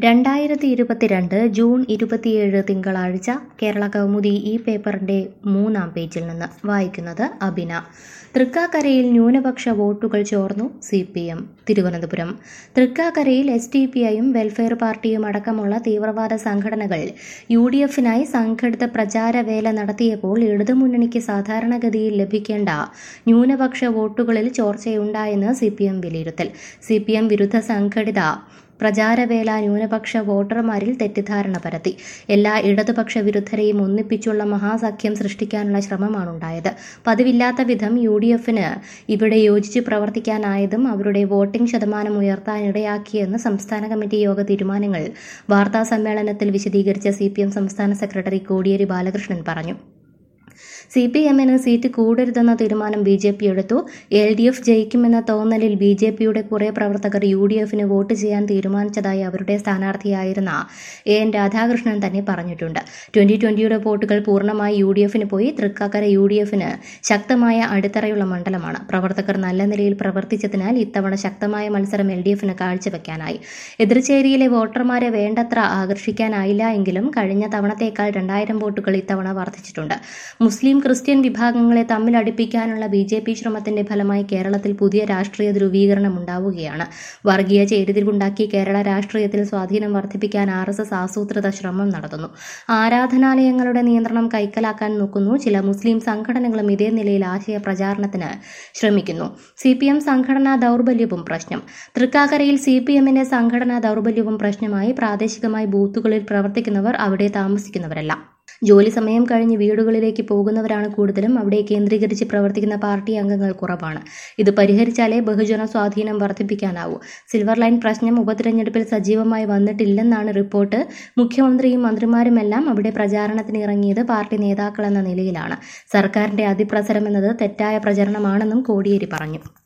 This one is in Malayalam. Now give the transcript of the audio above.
രണ്ടായിരത്തി ഇരുപത്തിരണ്ട് ജൂൺ ഇരുപത്തിയേഴ് തിങ്കളാഴ്ച കേരള കൗമുദി ഈ പേപ്പറിന്റെ മൂന്നാം പേജിൽ നിന്ന് വായിക്കുന്നത് അബിന തൃക്കാക്കരയിൽ ന്യൂനപക്ഷ വോട്ടുകൾ ചോർന്നു സി പി എം തിരുവനന്തപുരം തൃക്കാക്കരയിൽ എസ് ഡി പി ഐയും വെൽഫെയർ പാർട്ടിയും അടക്കമുള്ള തീവ്രവാദ സംഘടനകൾ യു ഡി എഫിനായി സംഘടിത പ്രചാരവേല നടത്തിയപ്പോൾ ഇടതുമുന്നണിക്ക് സാധാരണഗതിയിൽ ലഭിക്കേണ്ട ന്യൂനപക്ഷ വോട്ടുകളിൽ ചോർച്ചയുണ്ടായെന്ന് സി പി എം വിലയിരുത്തൽ സി പി എം വിരുദ്ധ സംഘടിത പ്രചാരവേല ന്യൂനപക്ഷ വോട്ടർമാരിൽ തെറ്റിദ്ധാരണ പരത്തി എല്ലാ ഇടതുപക്ഷ വിരുദ്ധരെയും ഒന്നിപ്പിച്ചുള്ള മഹാസഖ്യം സൃഷ്ടിക്കാനുള്ള ശ്രമമാണുണ്ടായത് പതിവില്ലാത്ത വിധം യു ഡി എഫിന് ഇവിടെ യോജിച്ച് പ്രവർത്തിക്കാനായതും അവരുടെ വോട്ടിംഗ് ശതമാനം ഉയർത്താനിടയാക്കിയെന്ന് സംസ്ഥാന കമ്മിറ്റി യോഗ തീരുമാനങ്ങൾ വാർത്താ സമ്മേളനത്തിൽ വിശദീകരിച്ച സി സംസ്ഥാന സെക്രട്ടറി കോടിയേരി ബാലകൃഷ്ണൻ പറഞ്ഞു സി പി എമ്മിന് സീറ്റ് കൂടരുതെന്ന തീരുമാനം ബി ജെ പി എടുത്തു എൽ ഡി എഫ് ജയിക്കുമെന്ന തോന്നലിൽ ബി ജെ പിയുടെ കുറേ പ്രവർത്തകർ യു ഡി എഫിന് വോട്ട് ചെയ്യാൻ തീരുമാനിച്ചതായി അവരുടെ സ്ഥാനാർത്ഥിയായിരുന്ന എ എൻ രാധാകൃഷ്ണൻ തന്നെ പറഞ്ഞിട്ടുണ്ട് ട്വന്റി ട്വന്റിയുടെ വോട്ടുകൾ പൂർണ്ണമായി യു ഡി എഫിന് പോയി തൃക്കാക്കര യു ഡി എഫിന് ശക്തമായ അടിത്തറയുള്ള മണ്ഡലമാണ് പ്രവർത്തകർ നല്ല നിലയിൽ പ്രവർത്തിച്ചതിനാൽ ഇത്തവണ ശക്തമായ മത്സരം എൽ ഡി എഫിന് കാഴ്ചവെക്കാനായി എതിർചേരിയിലെ വോട്ടർമാരെ വേണ്ടത്ര ആകർഷിക്കാനായില്ല എങ്കിലും കഴിഞ്ഞ തവണത്തേക്കാൾ രണ്ടായിരം വോട്ടുകൾ ഇത്തവണ വർദ്ധിച്ചിട്ടുണ്ട് മുസ്ലിം ക്രിസ്ത്യൻ വിഭാഗങ്ങളെ തമ്മിൽ അടുപ്പിക്കാനുള്ള ബി ജെ പി ശ്രമത്തിന്റെ ഫലമായി കേരളത്തിൽ പുതിയ രാഷ്ട്രീയ ധ്രുവീകരണം ഉണ്ടാവുകയാണ് വർഗീയ ചേരിതിരിവുണ്ടാക്കി കേരള രാഷ്ട്രീയത്തിൽ സ്വാധീനം വർദ്ധിപ്പിക്കാൻ ആർ എസ് എസ് ആസൂത്രിത ശ്രമം നടത്തുന്നു ആരാധനാലയങ്ങളുടെ നിയന്ത്രണം കൈക്കലാക്കാൻ നോക്കുന്നു ചില മുസ്ലിം സംഘടനകളും ഇതേ നിലയിൽ ആശയ പ്രചാരണത്തിന് ശ്രമിക്കുന്നു സി പി എം സംഘടനാ ദൗർബല്യവും പ്രശ്നം തൃക്കാക്കരയിൽ സി പി എമ്മിന്റെ സംഘടനാ ദൗർബല്യവും പ്രശ്നമായി പ്രാദേശികമായി ബൂത്തുകളിൽ പ്രവർത്തിക്കുന്നവർ അവിടെ താമസിക്കുന്നവരല്ല ജോലി സമയം കഴിഞ്ഞ് വീടുകളിലേക്ക് പോകുന്നവരാണ് കൂടുതലും അവിടെ കേന്ദ്രീകരിച്ച് പ്രവർത്തിക്കുന്ന പാർട്ടി അംഗങ്ങൾ കുറവാണ് ഇത് പരിഹരിച്ചാലേ ബഹുജന സ്വാധീനം വർദ്ധിപ്പിക്കാനാവൂ സിൽവർ ലൈൻ പ്രശ്നം ഉപതിരഞ്ഞെടുപ്പിൽ സജീവമായി വന്നിട്ടില്ലെന്നാണ് റിപ്പോർട്ട് മുഖ്യമന്ത്രിയും മന്ത്രിമാരുമെല്ലാം അവിടെ പ്രചാരണത്തിന് ഇറങ്ങിയത് പാർട്ടി നേതാക്കളെന്ന നിലയിലാണ് സർക്കാരിന്റെ അതിപ്രസരം എന്നത് തെറ്റായ പ്രചരണമാണെന്നും കോടിയേരി പറഞ്ഞു